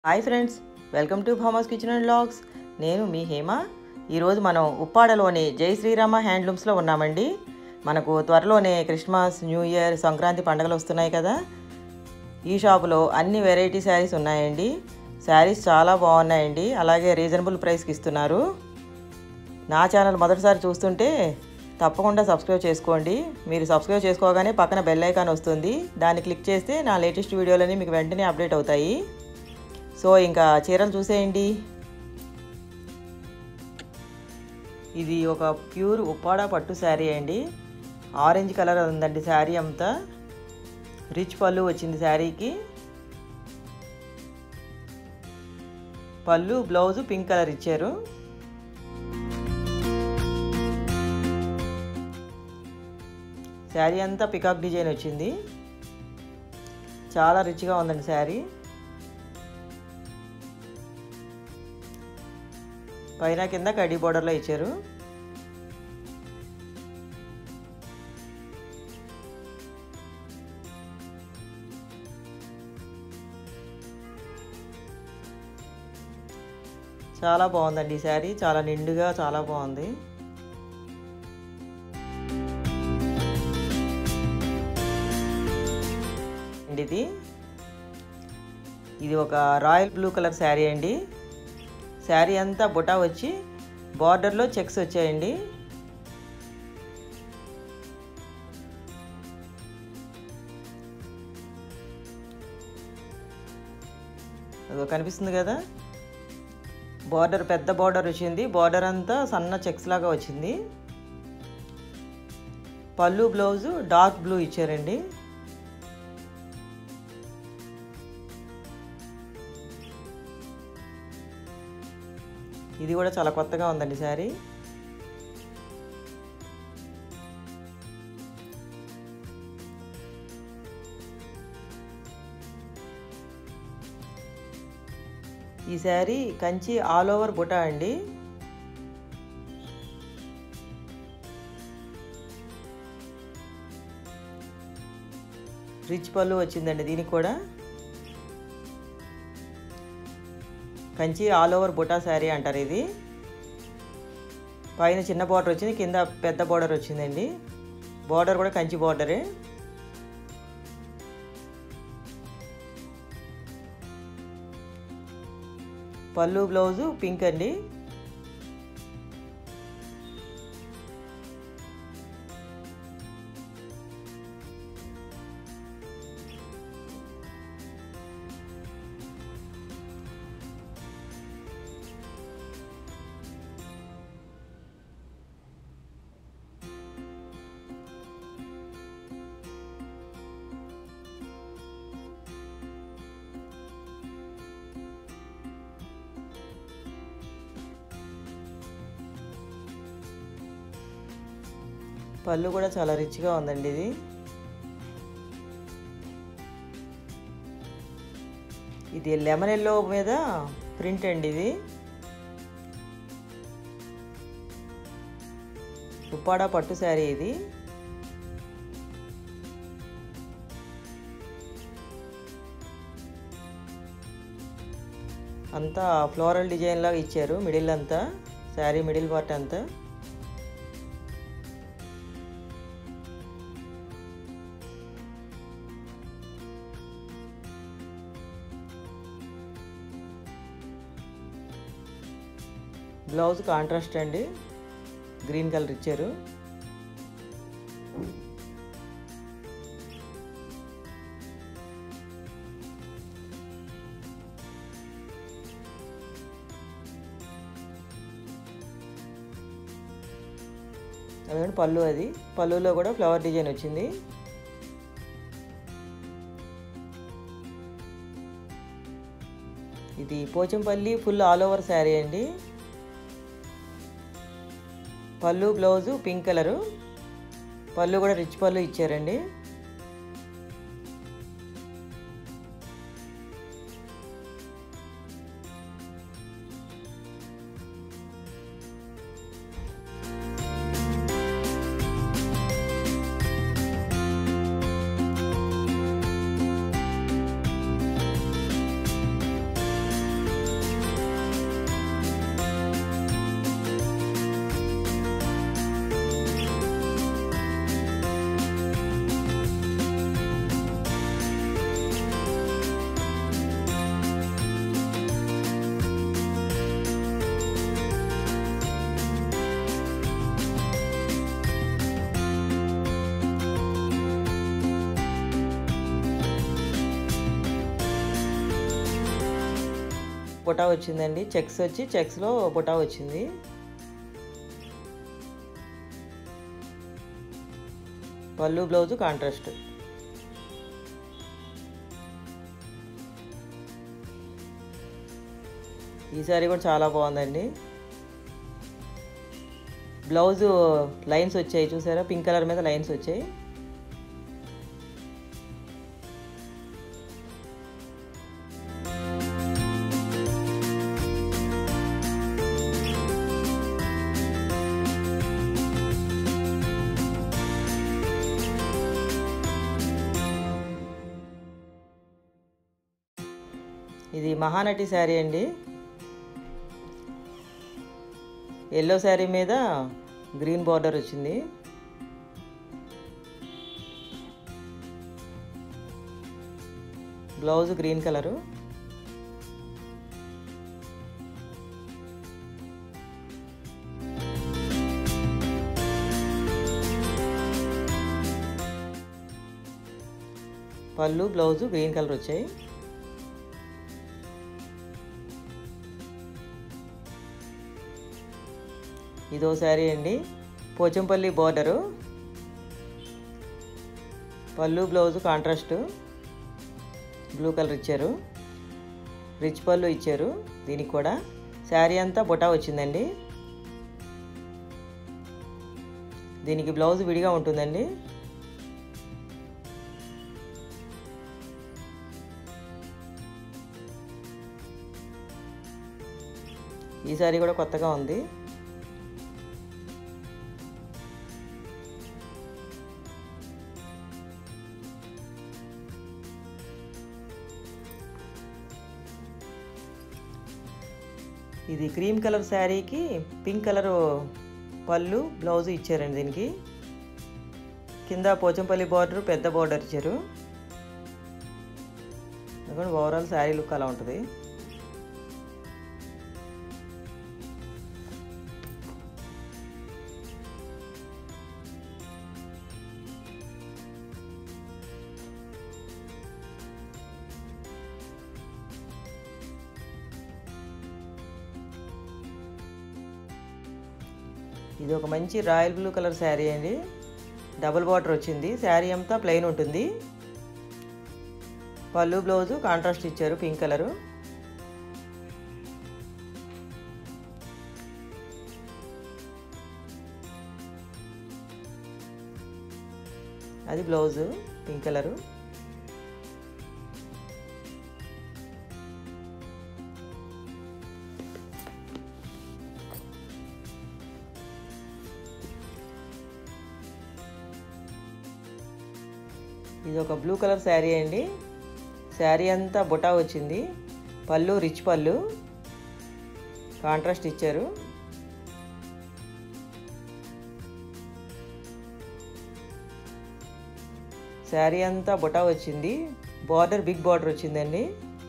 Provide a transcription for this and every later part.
hi friends welcome to Bhama's kitchen and logs నేను మీ హేమ ఈరోజు మనం ఉప్పాడలోని జై శ్రీరామ హ్యాండ్లూమ్స్లో ఉన్నామండి మనకు త్వరలోనే క్రిస్మస్ న్యూ ఇయర్ సంక్రాంతి పండుగలు వస్తున్నాయి కదా ఈ షాపులో అన్ని వెరైటీ శారీస్ ఉన్నాయండి శారీస్ చాలా బాగున్నాయండి అలాగే రీజనబుల్ ప్రైస్కి ఇస్తున్నారు నా ఛానల్ మొదటిసారి చూస్తుంటే తప్పకుండా సబ్స్క్రైబ్ చేసుకోండి మీరు సబ్స్క్రైబ్ చేసుకోగానే పక్కన బెల్ ఐకాన్ వస్తుంది దాన్ని క్లిక్ చేస్తే నా లేటెస్ట్ వీడియోలన్నీ మీకు వెంటనే అప్డేట్ అవుతాయి సో ఇంకా చీరలు చూసేయండి ఇది ఒక ప్యూర్ ఉప్పాడ పట్టు శారీ అండి ఆరెంజ్ కలర్ ఉందండి శారీ అంతా రిచ్ పళ్ళు వచ్చింది శారీకి పళ్ళు బ్లౌజు పింక్ కలర్ ఇచ్చారు శారీ అంతా పికాక్ డిజైన్ వచ్చింది చాలా రిచ్గా ఉందండి శారీ పైన కింద కడీ బోర్డర్లో ఇచ్చారు చాలా బాగుందండి ఈ శారీ చాలా నిండుగా చాలా బాగుంది ఇది ఇది ఒక రాయల్ బ్లూ కలర్ శారీ అండి శారీ అంతా బుటా వచ్చి బార్డర్లో చెక్స్ వచ్చాయండి అదో కనిపిస్తుంది కదా బార్డర్ పెద్ద బార్డర్ వచ్చింది బార్డర్ అంతా సన్న చెక్స్ లాగా వచ్చింది పళ్ళు బ్లౌజు డార్క్ బ్లూ ఇచ్చారండి ఇది కూడా చాలా కొత్తగా ఉందండి శారీ ఈ శారీ కంచి ఆల్ ఓవర్ బుటా అండి రిచ్ పళ్ళు వచ్చిందండి దీనికి కూడా కంచి ఆల్ ఓవర్ బుటా శారీ అంటారు ఇది పైన చిన్న బార్డర్ వచ్చింది కింద పెద్ద బార్డర్ వచ్చిందండి బార్డర్ కూడా కంచి బార్డరే పళ్ళు బ్లౌజు పింక్ అండి పళ్ళు కూడా చాలా రిచ్గా ఉందండి ఇది ఇది లెమన్ ఎల్లో మీద ప్రింట్ అండి ఇది ఉప్పాడ పట్టు శారీ ఇది అంతా ఫ్లోరల్ డిజైన్ లాగా ఇచ్చారు మిడిల్ అంతా శారీ మిడిల్ పార్ట్ అంతా బ్లౌజ్ కాంట్రాస్ట్ అండి గ్రీన్ కలర్ ఇచ్చారు అదే పళ్ళు అది పళ్ళులో కూడా ఫ్లవర్ డిజైన్ వచ్చింది ఇది Pochampally full all over sari అండి పళ్ళు బ్లౌజు పింక్ కలరు పళ్ళు కూడా రిచ్ పళ్ళు ఇచ్చారండి బుటా వచ్చిందండి చెక్స్ వచ్చి చెక్స్లో బుటా వచ్చింది పళ్ళు బ్లౌజు కాంట్రాస్ట్ ఈ సారీ కూడా చాలా బాగుందండి బ్లౌజు లైన్స్ వచ్చాయి చూసారా పింక్ కలర్ మీద లైన్స్ వచ్చాయి ఇది మహానటి శారీ అండి ఎల్లో శారీ మీద గ్రీన్ బార్డర్ వచ్చింది బ్లౌజ్ గ్రీన్ కలరు పళ్ళు బ్లౌజు గ్రీన్ కలర్ వచ్చాయి ఇదో శారీ అండి పోచంపల్లి బార్డరు పళ్ళు బ్లౌజ్ కాంట్రాస్ట్ బ్లూ కలర్ ఇచ్చారు రిచ్ పళ్ళు ఇచ్చారు దీనికి కూడా శారీ అంతా బుటా వచ్చిందండి దీనికి బ్లౌజ్ విడిగా ఉంటుందండి ఈ శారీ కూడా కొత్తగా ఉంది ఇది క్రీమ్ కలర్ శారీకి పింక్ కలర్ పళ్ళు బ్లౌజ్ ఇచ్చారండి దీనికి కింద పోచంపల్లి బార్డర్ పెద్ద బార్డర్ ఇచ్చారు ఎందుకంటే ఓవరాల్ శారీ లుక్ అలా ఉంటుంది ఇది ఒక మంచి రాయల్ బ్లూ కలర్ శారీ అండి డబుల్ బార్డర్ వచ్చింది శారీ అంతా ప్లెయిన్ ఉంటుంది పళ్ళు బ్లౌజు కాంట్రాస్ట్ ఇచ్చారు పింక్ కలరు అది బ్లౌజు పింక్ కలరు ఇది ఒక బ్లూ కలర్ శారీ అండి శారీ అంతా బుటా వచ్చింది పళ్ళు రిచ్ పళ్ళు కాంట్రాస్ట్ ఇచ్చారు శారీ అంతా బుటా వచ్చింది బార్డర్ బిగ్ బార్డర్ వచ్చిందండి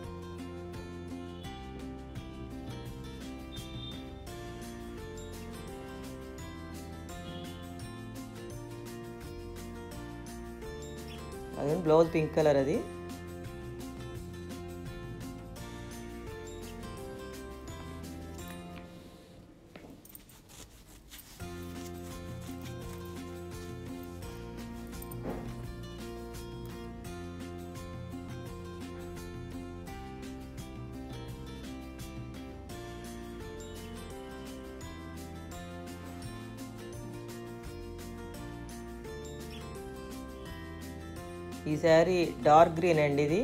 అదే బ్లౌజ్ పింక్ కలర్ అది ఈ శారీ డార్క్ గ్రీన్ అండి ఇది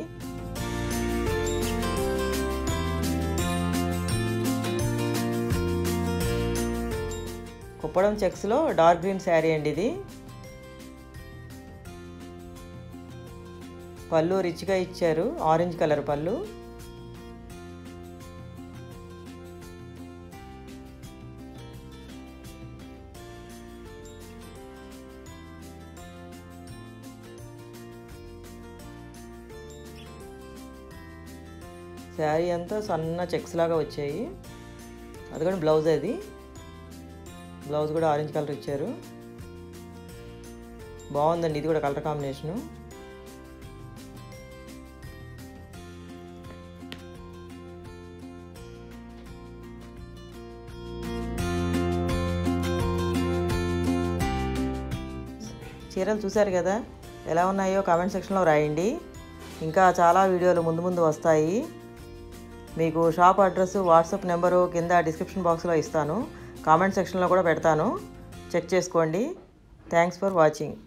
కుప్పడం చెక్స్లో డార్క్ గ్రీన్ శారీ అండి ఇది పళ్ళు రిచ్గా ఇచ్చారు ఆరెంజ్ కలర్ పళ్ళు శారీ అంతా సన్న చెక్స్ లాగా వచ్చాయి అది కూడా బ్లౌజ్ అది బ్లౌజ్ కూడా ఆరెంజ్ కలర్ ఇచ్చారు బాగుందండి ఇది కూడా కలర్ కాంబినేషను చీరలు చూశారు కదా ఎలా ఉన్నాయో కామెంట్ సెక్షన్లో రాయండి ఇంకా చాలా వీడియోలు ముందు ముందు వస్తాయి మీకు షాప్ అడ్రస్ వాట్సాప్ నెంబరు కింద డిస్క్రిప్షన్ బాక్స్లో ఇస్తాను కామెంట్ సెక్షన్లో కూడా పెడతాను చెక్ చేసుకోండి థ్యాంక్స్ ఫర్ వాచింగ్